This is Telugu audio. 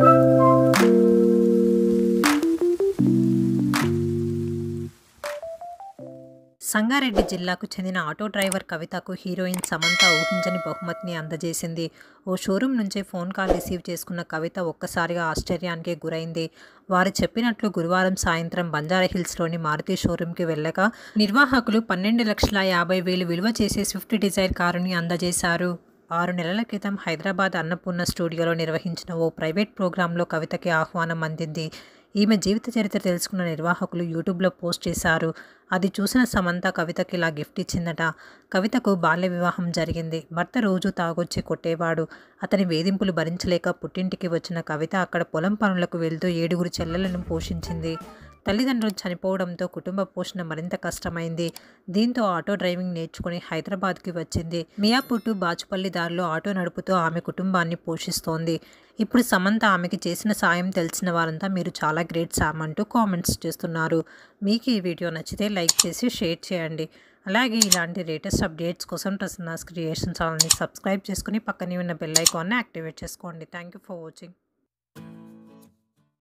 సంగారెడ్డి జిల్లాకు చెందిన ఆటో డ్రైవర్ కవితకు హీరోయిన్ సమంత ఊహించని బహుమతిని అందజేసింది ఓ షోరూం నుంచే ఫోన్ కాల్ రిసీవ్ చేసుకున్న కవిత ఒక్కసారిగా ఆశ్చర్యానికి గురైంది వారు చెప్పినట్లు గురువారం సాయంత్రం బంజారాహిల్స్లోని మారుతి షోరూంకి వెళ్ళగా నిర్వాహకులు పన్నెండు లక్షల యాభై వేలు విలువ చేసే స్విఫ్ట్ డిజైర్ కారుని అందజేశారు ఆరు నెలల క్రితం హైదరాబాద్ అన్నపూర్ణ స్టూడియోలో నిర్వహించిన ఓ ప్రైవేట్ ప్రోగ్రాంలో కవితకి ఆహ్వానం అందింది ఈమె జీవిత చరిత్ర తెలుసుకున్న నిర్వాహకులు యూట్యూబ్లో పోస్ట్ చేశారు అది చూసిన సమంత కవితకి ఇలా గిఫ్ట్ ఇచ్చిందట కవితకు బాల్య వివాహం జరిగింది భర్త రోజు తాగొచ్చి కొట్టేవాడు అతని వేధింపులు భరించలేక పుట్టింటికి వచ్చిన కవిత అక్కడ పొలం పనులకు వెళ్తూ ఏడుగురు చెల్లెలను పోషించింది తల్లిదండ్రులు చనిపోవడంతో కుటుంబ పోషణ మరింత కష్టమైంది దీంతో ఆటో డ్రైవింగ్ నేర్చుకుని హైదరాబాద్కి వచ్చింది మియాపుట్టు బాచుపల్లి దారిలో ఆటో నడుపుతూ ఆమె కుటుంబాన్ని పోషిస్తోంది ఇప్పుడు సమంత ఆమెకి చేసిన సాయం తెలిసిన వారంతా మీరు చాలా గ్రేట్ సామ్ అంటూ కామెంట్స్ చేస్తున్నారు మీకు ఈ వీడియో నచ్చితే లైక్ చేసి షేర్ చేయండి అలాగే ఇలాంటి లేటెస్ట్ అప్డేట్స్ కోసం ప్రసన్నాస్ క్రియేషన్ ఛానల్ని సబ్స్క్రైబ్ చేసుకుని పక్కనే ఉన్న బెల్ ఐకాన్ని యాక్టివేట్ చేసుకోండి థ్యాంక్ యూ ఫర్ వాచింగ్